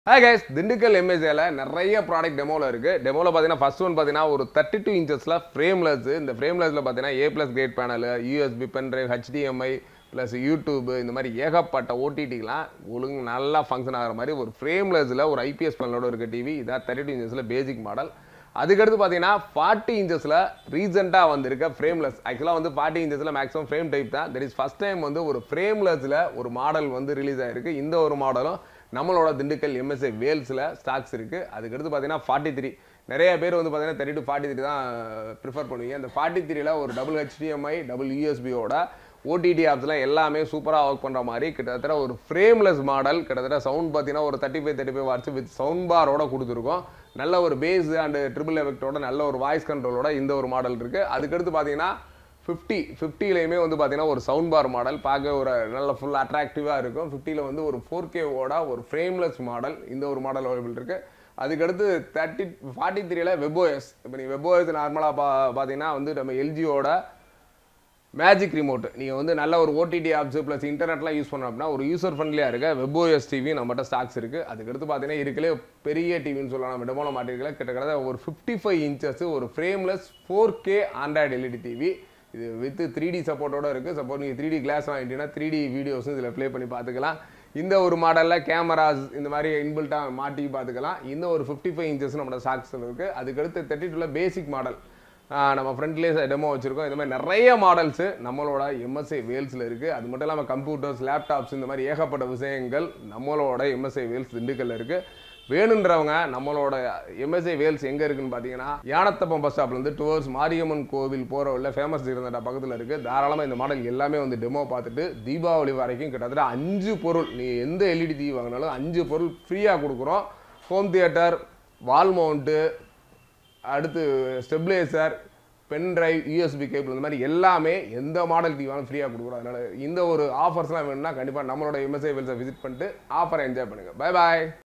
hi guys Dindigul எம்ஏசியில் நிறைய product டெமோவில் இருக்குது டெமோவில் பார்த்தீங்கன்னா ஃபர்ஸ்ட் ஒன் பார்த்தீங்கன்னா ஒரு தேர்ட்டி டூ இன்ச்சஸில் ஃப்ரேம்லெஸ் இந்த ஃப்ரேம்லெஸில் பார்த்தீங்கன்னா A plus grade panel USB pen drive HDMI plus YouTube இந்த மாதிரி ஏகப்பட்ட ஓடிடிலாம் ஒழுங்கு நல்லா ஃபங்க்ஷன் ஆகிற மாதிரி ஒரு ஃப்ரேம்லெஸில் ஒரு ஐபிஎஸ் பேனலோட இருக்க டிவி இதான் தேர்ட்டி டூ இன்ச்சஸில் பேசிக் மாடல் அதுக்கடுத்து பார்த்தீங்கன்னா ஃபார்ட்டி இன்ச்சஸில் ரீசெண்டாக வந்திருக்க ஃப்ரேம்லெஸ் ஆக்சுவலாக வந்து ஃபார்ட்டி இன்ச்சஸில் மேக்ஸிமம் ஃப்ரேம் டைப் தான் தட் இஸ் ஃபஸ்ட் டைம் வந்து ஒரு ஃப்ரேம்லெஸில் ஒரு மாடல் வந்து ரிலீஸ் ஆயிருக்கு இந்த ஒரு மாடலும் நம்மளோட திண்டுக்கல் எம்எஸ்ஏ வேல்ஸில் ஸ்டாக்ஸ் இருக்குது அதுக்கடுத்து பார்த்தீங்கன்னா ஃபார்ட்டி த்ரீ நிறைய பேர் வந்து பார்த்தீங்கன்னா தேர்ட்டி டு ஃபார்ட்டி த்ரீ தான் ப்ரிஃபர் பண்ணுவீங்க அந்த ஃபார்ட்டி த்ரீல ஒரு டபுள் ஹெச்டிஎம்ஐ டபுள் யூஎஸ்பியோட ஓடிடி ஆப்ஸ்லாம் எல்லாமே சூப்பராக ஒர்க் பண்ணுற மாதிரி கிட்டத்தட்ட ஒரு ஃப்ரேம்லெஸ் மாடல் கிட்டத்தட்ட சவுண்ட் பார்த்தீங்கன்னா ஒரு thirty five thirty five watts with sound பாரோட கொடுத்துருக்கோம் நல்ல ஒரு பேஸ் அண்ட் ட்ரிபிள் எஃபெக்டோட நல்ல ஒரு வாய்ஸ் கண்ட்ரோலோட இந்த ஒரு மாடல் இருக்குது அதுக்கடுத்து பார்த்தீங்கன்னா ஃபிஃப்டி ஃபிஃப்டிலையுமே வந்து பார்த்தீங்கன்னா ஒரு சவுண்ட் பார் மாடல் பார்க்க ஒரு நல்ல ஃபுல் அட்ராக்டிவாக இருக்கும் ஃபிஃப்டியில் வந்து ஒரு ஃபோர் கேவோட ஒரு ஃப்ரேம்லெஸ் மாடல் இந்த ஒரு மாடல் அவைலபிள் இருக்குது அதுக்கடுத்து தேர்ட்டி ஃபார்ட்டி த்ரீல வெப்ஓஎஸ் இப்போ நீங்கள் வெப்ஓஎஸ் நார்மலாக பா பார்த்தீங்கன்னா வந்து நம்ம எல்ஜியோட மேஜிக் ரிமோட் நீங்கள் வந்து நல்ல ஒரு ஓடிடி ஆப்ஸ் ப்ளஸ் இன்டர்நெட்லாம் யூஸ் பண்ணோம் அப்படின்னா ஒரு யூசர் ஃப்ரெண்ட்லியாக இருக்க வெப்ஓஎஸ் டிவி நம்மகிட்ட ஸ்டாக்ஸ் இருக்குது அதுக்கடுத்து பார்த்தீங்கன்னா இருக்கலே பெரிய டிவின்னு சொல்லலாம் நம்ம டெமோல மாட்டிருக்கல கிட்டத்தட்ட ஒரு ஃபிஃப்டி ஃபைவ் இன்ச்சஸ் ஒரு frameless four K Android LED TV இது வித் த்ரீ டி சப்போர்ட்டோட இருக்குது சப்போர்ட் நீங்கள் த்ரீ டி கிளாஸ் வாங்கிட்டீங்கன்னா த்ரீ டி வீடியோஸும் இதில் ப்ளே பண்ணி பார்த்துக்கலாம் இந்த ஒரு மாடலில் கேமராஸ் இந்த மாதிரி இன்பில்ட்டாக மாட்டி பார்த்துக்கலாம் இந்த ஒரு ஃபிஃப்டி ஃபைவ் இன்ச்சஸ் நம்மளோட ஸ்டாக்ஸ் இருக்குது அதுக்கடுத்து தேர்ட்டி டூவில் பேசிக் மாடல் நம்ம ஃப்ரண்ட்லேயே டெமோ வச்சுருக்கோம் இந்த மாதிரி நிறைய மாடல்ஸு நம்மளோட எம்எஸ்ஐ வேல்ஸில் இருக்குது அது மட்டும் இல்லாமல் கம்ப்யூட்டர்ஸ் லேப்டாப்ஸ் இந்த மாதிரி ஏகப்பட்ட விஷயங்கள் நம்மளோட எம்எஸ்ஐ வேல்ஸ் திண்டுக்கல்ல இருக்குது வேணுன்றவங்க நம்மளோட எம்எஸ்ஐ வேல்ஸ் எங்கே இருக்குன்னு பார்த்தீங்கன்னா யானத்தப்பம் பஸ் ஸ்டாப்லேருந்து டுவர்ஸ் மாரியம்மன் கோவில் போகிற உள்ள ஃபேமஸ் இருந்த பக்கத்தில் இருக்குது தாராளமாக இந்த மாடல் எல்லாமே வந்து டெமோ பார்த்துட்டு தீபாவளி வரைக்கும் கிட்டத்தட்ட அஞ்சு பொருள் நீ எந்த எல்இடி டிவி வாங்கினாலும் அஞ்சு பொருள் ஃப்ரீயாக கொடுக்குறோம் ஹோம் தியேட்டர் வால் மவுண்ட்டு அடுத்து stabiliser pen drive USB cable இந்த மாதிரி எல்லாமே எந்த மாடல் டிவி வாங்க ஃப்ரீயாக கொடுக்குறோம் அதனால் இந்த ஒரு ஆஃபர்ஸ்லாம் வேணும்னா கண்டிப்பாக நம்மளோட எம்எஸ்ஐ வெல்ஸை விசிட் பண்ணிட்டு ஆஃபரை என்ஜாய் பண்ணுங்கள் பை பாய்